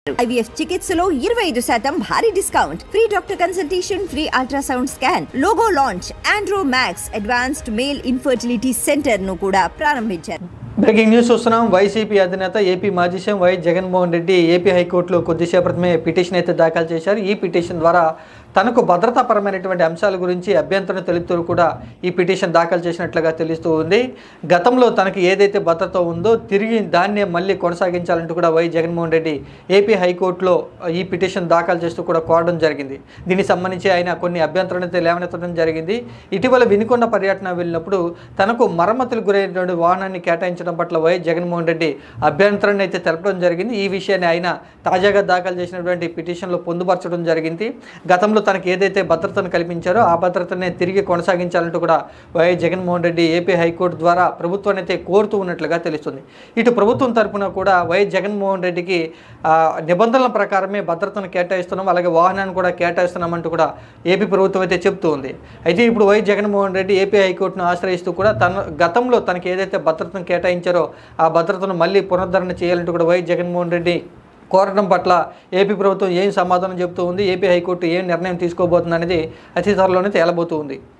IVF చికిత్సలో ఇరవై ఐదు శాతం భారీ discount free doctor consultation free ultrasound scan logo launch Andro Max advanced male infertility centre ను కూడా ప్రారంభించారు బ్రేకింగ్ న్యూస్ చూస్తున్నాం వైసీపీ అధినేత ఏపీ మాజీ CM Y Jaganmohan Reddy AP హైకోర్టులో కొద్దిసేపటిమే పిటిషన్ అయితే దాఖలు చేశారు ఈ పిటిషన్ ద్వారా తనకు భద్రతాపరమైనటువంటి అంశాల గురించి అభ్యంతరం తెలుపుతూ కూడా ఈ పిటిషన్ దాఖలు చేసినట్లుగా తెలుస్తూ ఉంది గతంలో తనకి ఏదైతే భద్రత ఉందో తిరిగి దాన్నే మళ్ళీ కొనసాగించాలంటూ కూడా వై జగన్మోహన్ రెడ్డి ఏపీ హైకోర్టులో ఈ పిటిషన్ దాఖలు చేస్తూ కూడా కోరడం జరిగింది దీనికి సంబంధించి ఆయన కొన్ని అభ్యంతరాలు అయితే లేవనెత్తడం జరిగింది ఇటీవల వినుకొండ పర్యటన వెళ్ళినప్పుడు తనకు మరమ్మతులకు గురైనటువంటి వాహనాన్ని కేటాయించడం పట్ల వై జగన్మోహన్ రెడ్డి అభ్యంతరాన్ని అయితే తెలపడం జరిగింది ఈ విషయాన్ని ఆయన తాజాగా దాఖలు చేసినటువంటి పిటిషన్లో పొందుపరచడం జరిగింది గతంలో తనకు ఏదైతే భద్రతను కల్పించారో ఆ భద్రతనే తిరిగి కొనసాగించాలంటూ కూడా Y Jaganmohan Reddy AP high court ద్వారా ప్రభుత్వాన్ని అయితే కోరుతూ ఉన్నట్లుగా తెలుస్తుంది ఇటు ప్రభుత్వం తరపున కూడా వై జగన్మోహన్ రెడ్డికి ఆ, నిబంధనల ప్రకారమే భద్రతను కేటాయిస్తున్నాం అలాగే వాహనాన్ని కూడా కేటాయిస్తున్నామంటూ కూడా ఏపీ ప్రభుత్వం అయితే చెప్తూ ఉంది అయితే ఇప్పుడు వై జగన్మోహన్ రెడ్డి ఏపీ హైకోర్టును ఆశ్రయిస్తూ కూడా తన గతంలో తనకి ఏదైతే భద్రతను కేటాయించారో ఆ భద్రతను మళ్ళీ పునరుద్ధరణ చేయాలంటూ కూడా వై జగన్మోహన్ రెడ్డి కోరడం పట్ల ఏపీ ప్రభుత్వం ఏం సమాధానం చెబుతూ ఉంది ఏపీ హైకోర్టు ఏం నిర్ణయం తీసుకోబోతుంది అనేది అతి త్వరలోనే తేలబోతూ ఉంది